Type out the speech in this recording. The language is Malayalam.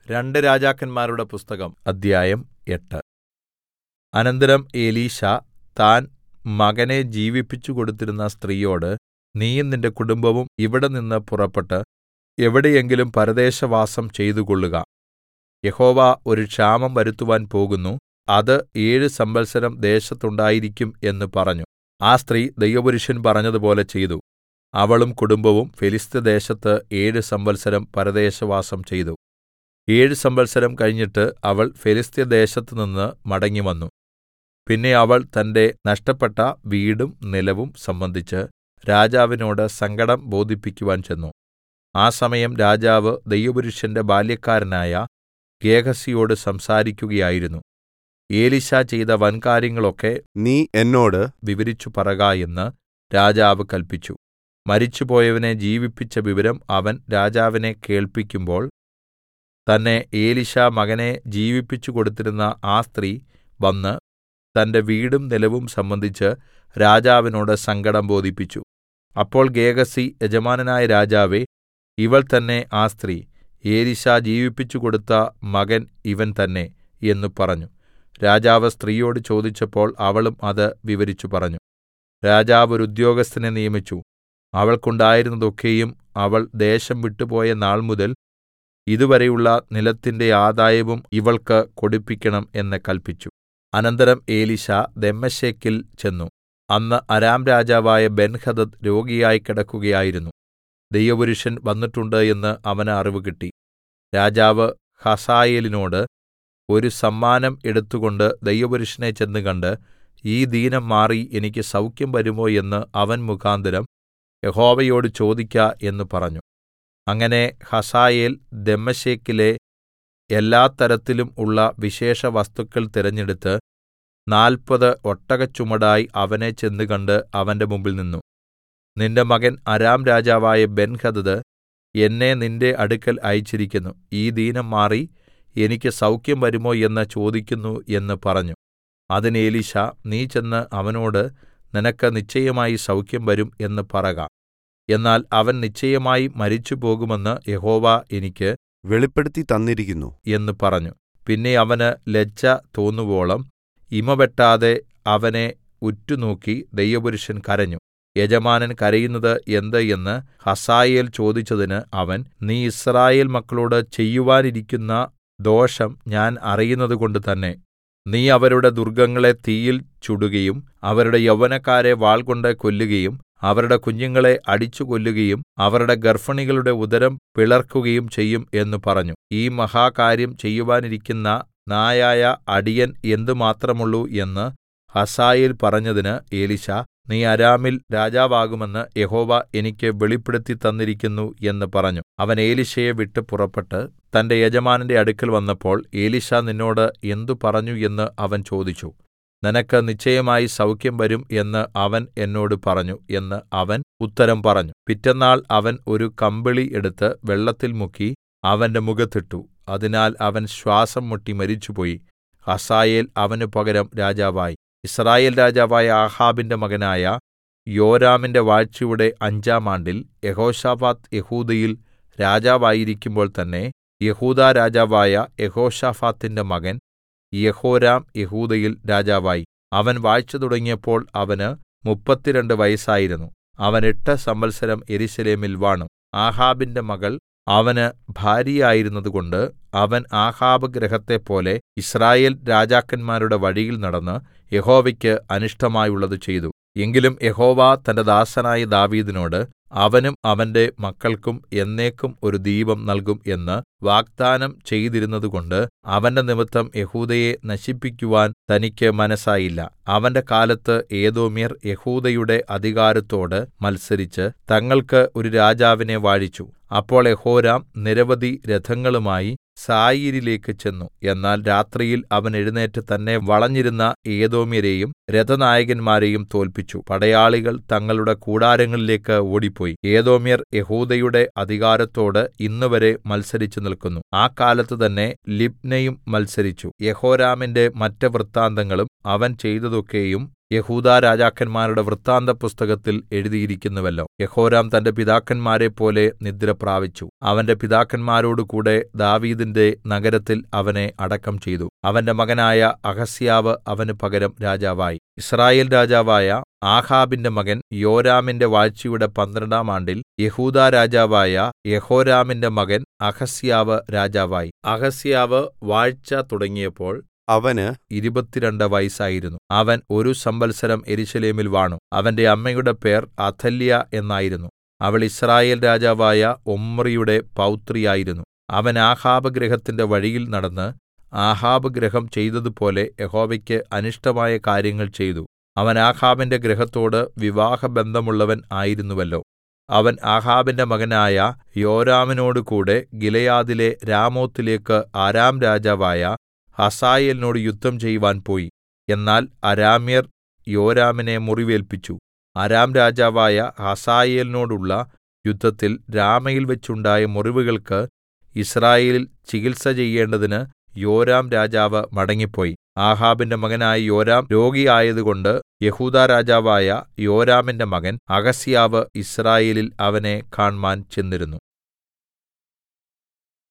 രണ്ട് രാജാക്കന്മാരുടെ പുസ്തകം അദ്ധ്യായം എട്ട് അനന്തരം എലീശാ താൻ മകനെ ജീവിപ്പിച്ചു കൊടുത്തിരുന്ന സ്ത്രീയോട് നീയും നിന്റെ കുടുംബവും ഇവിടെനിന്ന് പുറപ്പെട്ട് എവിടെയെങ്കിലും പരദേശവാസം ചെയ്തുകൊള്ളുക യഹോവ ഒരു ക്ഷാമം വരുത്തുവാൻ പോകുന്നു അത് ഏഴ് സംവത്സരം ദേശത്തുണ്ടായിരിക്കും എന്ന് പറഞ്ഞു ആ സ്ത്രീ ദൈവപുരുഷൻ പറഞ്ഞതുപോലെ ചെയ്തു അവളും കുടുംബവും ഫെലിസ്ത്യദേശത്ത് ഏഴ് സംവത്സരം പരദേശവാസം ചെയ്തു ഏഴ് സംവത്സരം കഴിഞ്ഞിട്ട് അവൾ ഫെലിസ്ത്യദേശത്തുനിന്ന് മടങ്ങിവന്നു പിന്നെ അവൾ തന്റെ നഷ്ടപ്പെട്ട വീടും നിലവും സംബന്ധിച്ച് രാജാവിനോട് സങ്കടം ബോധിപ്പിക്കുവാൻ ചെന്നു ആ സമയം രാജാവ് ദൈവപുരുഷന്റെ ബാല്യക്കാരനായ ഗേഹസിയോട് സംസാരിക്കുകയായിരുന്നു എലീശാ ചെയ്ത വൻകാര്യങ്ങളൊക്കെ നീ എന്നോട് വിവരിച്ചു പറക എന്ന് രാജാവ് കല്പിച്ചു മരിച്ചുപോയവനെ ജീവിപ്പിച്ച വിവരം അവൻ രാജാവിനെ കേൾപ്പിക്കുമ്പോൾ തന്നെ എലീശാ മകനെ ജീവിപ്പിച്ചു കൊടുത്തിരുന്ന ആ സ്ത്രീ വന്ന് തന്റെ വീടും നിലവും സംബന്ധിച്ച് രാജാവിനോട് സങ്കടം ബോധിപ്പിച്ചു അപ്പോൾ ഗേഹസി യജമാനനായ രാജാവേ ഇവൾ തന്നെ ആ സ്ത്രീ എലീശാ ജീവിപ്പിച്ചു കൊടുത്ത മകൻ ഇവൻ തന്നെ എന്ന് പറഞ്ഞു രാജാവ് സ്ത്രീയോട് ചോദിച്ചപ്പോൾ അവളും അത് വിവരിച്ചു പറഞ്ഞു രാജാവ് ഒരു ഉദ്യോഗസ്ഥനെ നിയമിച്ചു അവൾക്കുണ്ടായിരുന്നതൊക്കെയും അവൾ ദേശം വിട്ടുപോയ നാൾമുതൽ ഇതുവരെയുള്ള നിലത്തിന്റെ ആദായവും ഇവൾക്ക് കൊടുപ്പിക്കണം എന്ന് കല്പിച്ചു അനന്തരം എലീശാ ദമ്മേശെക്കിൽ ചെന്നു അന്ന് അരാം രാജാവായ ബെൻഹദദ് രോഗിയായി കിടക്കുകയായിരുന്നു ദൈവപുരുഷൻ വന്നിട്ടുണ്ട് എന്ന് അവന് അറിവ് കിട്ടി രാജാവ് ഹസായേലിനോട് ഒരു സമ്മാനം എടുത്തുകൊണ്ട് ദൈവപുരുഷനെ ചെന്ന് കണ്ട് ഈ ദീനം മാറി എനിക്ക് സൗഖ്യം വരുമോ എന്ന് അവൻ മുഖാന്തരം യഹോവയോട് ചോദിക്ക എന്ന് പറഞ്ഞു അങ്ങനെ ഹസായേൽ ദമ്മേശെക്കിലെ എല്ലാ തരത്തിലും ഉള്ള വിശേഷ വസ്തുക്കൾ തിരഞ്ഞെടുത്ത് നാല്പത് ഒട്ടകച്ചുമടായി അവനെ ചെന്ന് കണ്ട് അവന്റെ മുമ്പിൽ നിന്നു നിന്റെ മകൻ അരാം രാജാവായ ബെൻഹദദ് എന്നെ നിന്റെ അടുക്കൽ അയച്ചിരിക്കുന്നു ഈ ദീനം മാറി എനിക്ക് സൗഖ്യം വരുമോ എന്ന് ചോദിക്കുന്നു എന്ന് പറഞ്ഞു അതിന് എലീശാ നീ ചെന്ന് അവനോട് നിനക്ക് നിശ്ചയമായി സൗഖ്യം വരും എന്ന് പറക എന്നാൽ അവൻ നിശ്ചയമായി മരിച്ചുപോകുമെന്ന് യഹോവ എനിക്ക് വെളിപ്പെടുത്തി തന്നിരിക്കുന്നു എന്ന് പറഞ്ഞു പിന്നെ അവന് ലജ്ജ തോന്നുവോളം ഇമവെട്ടാതെ അവനെ ഉറ്റുനോക്കി ദൈവപുരുഷൻ കരഞ്ഞു യജമാനൻ കരയുന്നത് എന്ത് എന്ന് ഹസായേൽ ചോദിച്ചതിന് അവൻ നീ യിസ്രായേൽ മക്കളോട് ചെയ്യുവാനിരിക്കുന്ന ദോഷം ഞാൻ അറിയുന്നതുകൊണ്ട് തന്നെ നീ അവരുടെ ദുർഗ്ഗങ്ങളെ തീയിൽ ചുടുകയും അവരുടെ യൗവനക്കാരെ വാൾകൊണ്ട് കൊല്ലുകയും അവരുടെ കുഞ്ഞുങ്ങളെ അടിച്ചു കൊല്ലുകയും അവരുടെ ഗർഭിണികളുടെ ഉദരം പിളർക്കുകയും ചെയ്യും എന്ന് പറഞ്ഞു ഈ മഹാകാര്യം ചെയ്യുവാനിരിക്കുന്ന നായായ അടിയൻ എന്ത് മാത്രമുള്ളൂ എന്ന് ഹസായേൽ പറഞ്ഞതിന് എലീശാ നീ അരാമിൽ രാജാവാകുമെന്ന് യഹോവ എനിക്ക് വെളിപ്പെടുത്തി തന്നിരിക്കുന്നു എന്ന് പറഞ്ഞു അവൻ എലീശയെ വിട്ട് പുറപ്പെട്ട് തന്റെ യജമാനന്റെ അടുക്കൽ വന്നപ്പോൾ എലീശാ നിന്നോട് എന്തു പറഞ്ഞു എന്ന് അവൻ ചോദിച്ചു നിനക്ക് നിശ്ചയമായി സൗഖ്യം വരും എന്ന് അവൻ എന്നോട് പറഞ്ഞു എന്ന് അവൻ ഉത്തരം പറഞ്ഞു പിറ്റെന്നാൾ അവൻ ഒരു കമ്പിളി എടുത്ത് വെള്ളത്തിൽ മുക്കി അവന്റെ മുഖത്തിട്ടു അതിനാൽ അവൻ ശ്വാസം മുട്ടി മരിച്ചുപോയി ഹസായേൽ അവന് പകരം രാജാവായി ഇസ്രായേൽ രാജാവായ ആഹാബിന്റെ മകനായ യോരാമിന്റെ വാഴ്ചയുടെ അഞ്ചാം ആണ്ടിൽ യഹോശാഫാത്ത് യെഹൂദയിൽ രാജാവായിരിക്കുമ്പോൾ തന്നെ യെഹൂദാ രാജാവായ യഹോശാഫാത്തിന്റെ മകൻ യെഹോരാം യെഹൂദയിൽ രാജാവായി അവൻ വാഴ്ച തുടങ്ങിയപ്പോൾ അവന് മുപ്പത്തിരണ്ട് വയസ്സായിരുന്നു അവൻ എട്ട് സംവത്സരം യെരൂശലേമിൽ വാണു ആഹാബിന്റെ മകൾ അവന് ഭാര്യയായിരുന്നതുകൊണ്ട് അവൻ ആഹാബ് ഗൃഹത്തെപ്പോലെ യിസ്രായേൽ രാജാക്കന്മാരുടെ വഴിയിൽ നടന്ന് യഹോവയ്ക്ക് അനിഷ്ടമായുള്ളത് ചെയ്തു എങ്കിലും യഹോവ തന്റെ ദാസനായ ദാവീദിനോട് അവനും അവന്റെ മക്കൾക്കും എന്നേക്കും ഒരു ദീപം നൽകും എന്ന് വാഗ്ദാനം ചെയ്തിരുന്നതുകൊണ്ട് അവന്റെ നിമിത്തം യഹൂദയെ നശിപ്പിക്കുവാൻ തനിക്ക് മനസ്സായില്ല അവന്റെ കാലത്ത് ഏദോമ്യർ യഹൂദയുടെ അധികാരത്തോട് മത്സരിച്ച് തങ്ങൾക്ക് ഒരു രാജാവിനെ വാഴിച്ചു അപ്പോൾ യഹോരാം നിരവധി രഥങ്ങളുമായി സായിരിലേക്ക് ചെന്നു എന്നാൽ രാത്രിയിൽ അവൻ എഴുന്നേറ്റ് തന്നെ വളഞ്ഞിരുന്ന ഏദോമ്യരെയും രഥനായകന്മാരെയും തോൽപ്പിച്ചു പടയാളികൾ തങ്ങളുടെ കൂടാരങ്ങളിലേക്ക് ഓടിപ്പോയി ഏദോമ്യർ യഹൂദയുടെ അധികാരത്തോട് ഇന്നുവരെ മത്സരിച്ചു നിൽക്കുന്നു ആ കാലത്ത് തന്നെ ലിബ്നയും മത്സരിച്ചു യഹോരാമിന്റെ മറ്റ് വൃത്താന്തങ്ങളും അവൻ ചെയ്തതൊക്കെയും യെഹൂദാ രാജാക്കന്മാരുടെ വൃത്താന്തപുസ്തകത്തിൽ എഴുതിയിരിക്കുന്നുവല്ലോ യെഹോരാം തന്റെ പിതാക്കന്മാരെപ്പോലെ നിദ്രപ്രാപിച്ചു അവന്റെ പിതാക്കന്മാരോടുകൂടെ ദാവീദിന്റെ നഗരത്തിൽ അവനെ അടക്കം ചെയ്തു അവന്റെ മകനായ അഹസ്യാവ് അവന് പകരം രാജാവായി യിസ്രായേൽ രാജാവായ ആഹാബിന്റെ മകൻ യോരാമിന്റെ വാഴ്ചയുടെ പന്ത്രണ്ടാം ആണ്ടിൽ യെഹൂദാ രാജാവായ യെഹോരാമിന്റെ മകൻ അഹസ്യാവ് രാജാവായി അഹസ്യാവ് വാഴ്ച തുടങ്ങിയപ്പോൾ അവന് ഇരുപത്തിരണ്ട് വയസ്സായിരുന്നു അവൻ ഒരു സംവത്സരം യെരൂശലേമിൽ വാണു അവന്റെ അമ്മയുടെ പേർ അഥല്യ എന്നായിരുന്നു അവൾ യിസ്രായേൽ രാജാവായ ഒമ്രിയുടെ പൗത്രിയായിരുന്നു അവൻ ആഹാബ് ഗൃഹത്തിന്റെ വഴിയിൽ നടന്ന് ആഹാബ് ഗൃഹം ചെയ്തതുപോലെ യഹോവയ്ക്ക് അനിഷ്ടമായ കാര്യങ്ങൾ ചെയ്തു അവൻ ആഹാബിന്റെ ഗൃഹത്തോട് വിവാഹബന്ധമുള്ളവൻ ആയിരുന്നുവല്ലോ അവൻ ആഹാബിന്റെ മകനായ യോരാമിനോടുകൂടെ ഗിലെയാദിലെ രാമോത്തിലേക്ക് അരാം രാജാവായ ഹസായേലിനോട് യുദ്ധം ചെയ്‌വാൻ പോയി എന്നാൽ അരാമ്യർ യോരാമിനെ മുറിവേൽപ്പിച്ചു അരാം രാജാവായ ഹസായേലിനോടുള്ള യുദ്ധത്തിൽ രാമയിൽ വെച്ചുണ്ടായ മുറിവുകൾക്ക് യിസ്രായേലിൽ ചികിത്സ ചെയ്യേണ്ടതിന് യോരാം രാജാവ് മടങ്ങിപ്പോയി ആഹാബിന്റെ മകനായ യോരാം രോഗിയായതുകൊണ്ട് യെഹൂദാ രാജാവായ യോരാമിന്റെ മകൻ അഹസ്യാവ് യിസ്രായേലിൽ അവനെ കാണ്മാൻ ചെന്നിരുന്നു